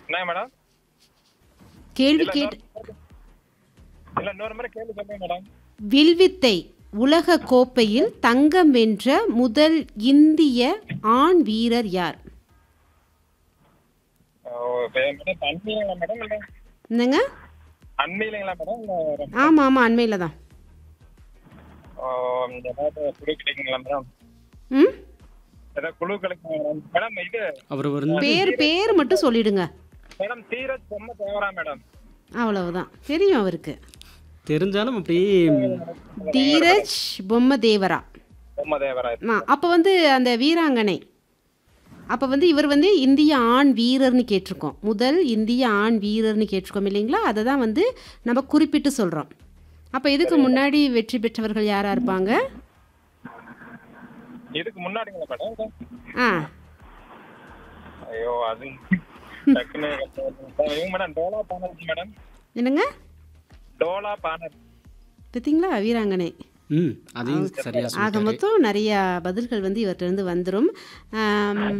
என்ன மேடம் கேள்வி இல்ல கேட்டு இன்னொரு- இல்ல இன்னொரு முறை கேள்வி சொல்லுங்க மேடம் வில்வித்தை உலக கோப்பையில் தங்கம் வென்ற முதல் இந்திய ஆண் வீரர் யார் ஓ, இப்ப மேடம் அண்மையிலங்களா மேடம் இல்ல என்னங்க அண்மையிலங்களா மேடம் இல்ல ஆமா ஆமா அண்மையில தான் ஓ, ஏதாவது குழு கிடைக்குங்களா மேடம் ம் ஏதாவது குழு கிடைக்குங்களா மேடம் மேடம் இது அவர் வந்து பேர் பேர் மட்டும் சொல்லிடுங்க மேடம் தீரஜ் பொம்மை தேவரா மேடம் அவ்வளவுதான் தெரியும் அவருக்கு தெரிஞ்சாலும் அப்படியே தீரஜ் பொம்ம தேவரா பொம்மை தேவரா ஆ அப்போ வந்து அந்த வீராங்கனை அப்போ வந்து இவர் வந்து இந்திய ஆண் வீரர்னு கேட்டிருக்கோம் முதல் இந்திய ஆண் வீரர்னு கேட்டிருக்கோம் இல்லைங்களா அதை தான் வந்து நம்ம குறிப்பிட்டு சொல்கிறோம் அப்போ இதுக்கு முன்னாடி வெற்றி பெற்றவர்கள் யாராக இருப்பாங்க இதுக்கு முன்னாடிங்களா மேடம் ஆ ஐயோ அது டக்குன்னு இவங்க மேடம் டோலா பானர்ஜி மேடம் என்னங்க டோலா பானர் பார்த்தீங்களா வீராங்கனை ம் அதையும் சரியா ஆக சொல்லிட்டாரு மொத்தம் நிறையா பதில்கள் வந்து இவற்றிலிருந்து வந்துடும் ஆம்,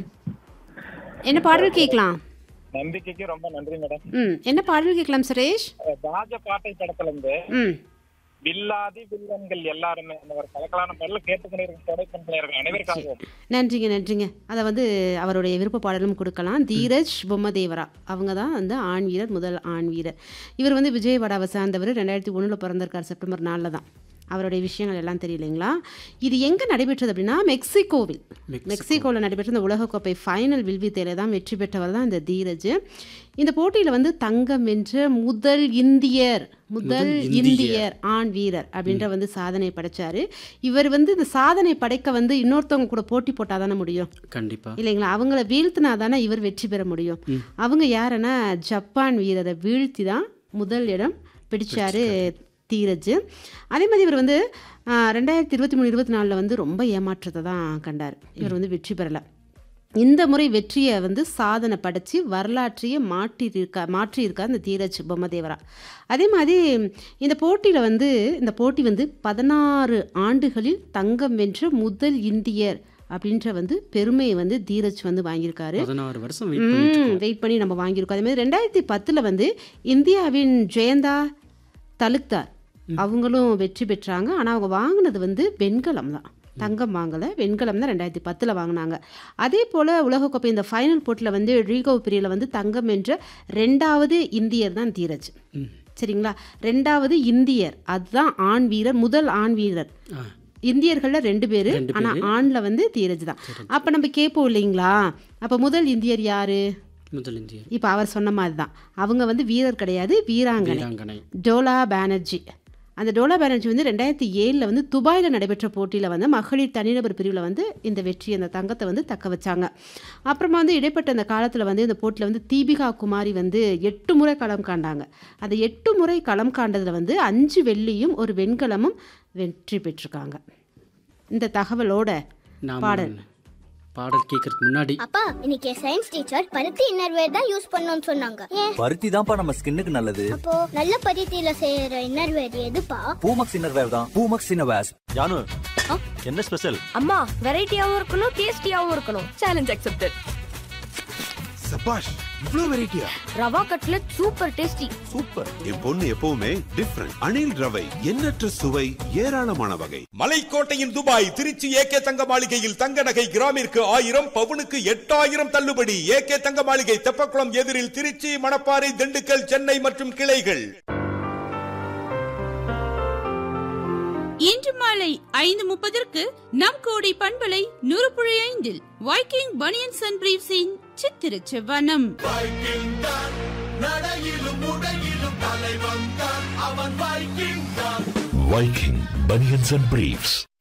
என்ன பாடல் கேட்கலாம் நம்பிக்கைக்கு ரொம்ப நன்றி மேடம் ம் என்ன பாடல் கேட்கலாம் சுரேஷ் ராஜபாட்டை படத்துல இருந்து ம் வில்லாதி வில்லன்கள் எல்லாருமே அந்த ஒரு கலக்கலான பாடல கேட்டுக்கொண்டிருக்கும் தொலைக்கொண்டிருக்கும் அனைவருக்காகவும் நன்றிங்க நன்றிங்க அதை வந்து அவருடைய விருப்ப பாடலும் கொடுக்கலாம் தீரஜ் பொம்மதேவரா அவங்க தான் வந்து ஆண் வீரர் முதல் ஆண் வீரர் இவர் வந்து விஜயவாடாவை சார்ந்தவர் ரெண்டாயிரத்தி ஒன்றில் பிறந்திருக்கார் செப்டம்பர் நாலில் தான் அவருடைய விஷயங்கள் எல்லாம் தெரியலைங்களா இது எங்கே நடைபெற்றது அப்படின்னா மெக்சிகோவில் மெக்சிகோவில் நடைபெற்ற இந்த உலகக்கோப்பை ஃபைனல் வில்வித்தையில தான் வெற்றி பெற்றவர் தான் இந்த தீரஜ் இந்த போட்டியில் வந்து தங்கம் வென்ற முதல் இந்தியர் முதல் இந்தியர் ஆண் வீரர் அப்படின்ற வந்து சாதனை படைச்சாரு இவர் வந்து இந்த சாதனை படைக்க வந்து இன்னொருத்தவங்க கூட போட்டி போட்டால் தானே முடியும் கண்டிப்பா இல்லைங்களா அவங்கள வீழ்த்தினா தானே இவர் வெற்றி பெற முடியும் அவங்க யாருன்னா ஜப்பான் வீரரை வீழ்த்தி தான் முதல் இடம் பிடிச்சாரு தீரஜ் அதே மாதிரி இவர் வந்து ஆஹ், ரெண்டாயிரத்தி இருபத்தி மூணு இருபத்தி நாலில் வந்து ரொம்ப ஏமாற்றத்தை தான் கண்டார் இவர் வந்து வெற்றி பெறலை இந்த முறை வெற்றியை வந்து சாதனை படைச்சு வரலாற்றையே மாற்றியிருக்கா மாற்றியிருக்கார் இந்த தீரஜ் பொம்மதேவரா அதே மாதிரி இந்த போட்டியில் வந்து இந்த போட்டி வந்து பதினாறு ஆண்டுகளில் தங்கம் வென்ற முதல் இந்தியர் அப்படின்ற வந்து பெருமையை வந்து தீரஜ் வந்து வாங்கியிருக்காரு பதினாறு வருஷம் வெயிட் பண்ணிட்டு ம் வெயிட் பண்ணி நம்ம வாங்கியிருக்கோம் அதே மாதிரி ரெண்டாயிரத்தி பத்தில் வந்து இந்தியாவின் ஜெயந்தா தலுக்தார் அவங்களும் வெற்றி பெற்றாங்க ஆனால் அவங்க வாங்கினது வந்து வெண்கலம் தான் தங்கம் வாங்கலை வெண்கலம் தான் ரெண்டாயிரத்தி பத்தில் வாங்கினாங்க அதே போல் உலகக்கோப்பை இந்த ஃபைனல் போட்டியில் வந்து ரீகோ பிரியில் வந்து தங்கம் என்ற ரெண்டாவது இந்தியர் தான் தீரஜ் சரிங்களா ரெண்டாவது இந்தியர் அதுதான் ஆண் வீரர் முதல் ஆண் வீரர் ஆ. இந்தியர்களில் ரெண்டு பேர் ரெண்டு ஆனால் ஆணில் வந்து தீரஜ் தான் அப்போ நம்ம கேட்போம் இல்லைங்களா அப்போ முதல் இந்தியர் யாரு முதல் இந்திய இப்போ அவர் சொன்ன மாதிரி தான் அவங்க வந்து வீரர் கிடையாது வீராங்கனை வீராங்கனை டோலா பானர்ஜி அந்த டோலா பானர்ஜி வந்து ரெண்டாயிரத்தி ஏழில் வந்து துபாயில் நடைபெற்ற போட்டியில் வந்து மகளிர் தனிநபர் பிரிவில் வந்து இந்த வெற்றி அந்த தங்கத்தை வந்து தக்க வச்சாங்க அப்புறமா வந்து இடைப்பட்ட அந்த காலத்தில் வந்து இந்த போட்டியில் வந்து தீபிகா குமாரி வந்து எட்டு முறை களம் காண்டாங்க அந்த எட்டு முறை களம் காண்டதில் வந்து அஞ்சு வெள்ளியும் ஒரு வெண்கலமும் வெற்றி பெற்றிருக்காங்க இந்த தகவலோட நாம பாடல். பாடல் கேட்கறதுக்கு முன்னாடி அப்பா இன்னைக்கு சயின்ஸ் டீச்சர் பருத்தி இன்னர்வேர் தான் யூஸ் பண்ணணும்னு சொன்னாங்க ஏன் பருத்தி தான்ப்பா நம்ம ஸ்கின்னுக்கு நல்லது அப்போ நல்ல பருத்தியில செய்யற இன்னர்வேர் எதுப்பா பூமக்ஸ் இன்னர்வேர் தான் பூமக்ஸ் இன்னர்வேர்ஸ் ஜானு என்ன ஸ்பெஷல் அம்மா வெரைட்டியாவும் இருக்கணும் டேஸ்டியாவும் இருக்கணும் சேலஞ்ச் அக்செப்டட் சபாஷ் இவ்ளோ வெரைட்டியா rava cutlet super tasty super என் பொண்ணு எப்பவுமே டிஃப்ரெண்ட் அணில் ரவை எண்ணற்ற சுவை ஏராளமான வகை மலைக்கோட்டையின் துபாய் திருச்சி ஏகே தங்க மாளிகையில் தங்க நகை கிராமிற்கு ஆயிரம் பவுனுக்கு எட்டாயிரம் தள்ளுபடி ஏகே தங்க மாளிகை தெப்பக்குளம் எதிரில் திருச்சி மணப்பாறை திண்டுக்கல் சென்னை மற்றும் கிளைகள் இன்று மாலை ஐந்து முப்பதற்கு நம் கோடி பண்பலை நூறு புள்ளி ஐந்தில் வைக்கிங் பனியன்ஸ் அண்ட் பிரீவ்ஸின் சித்திர செவ்வனம் வைக்கிங் பனியன்ஸ் அண்ட் பிரீஃப்ஸ்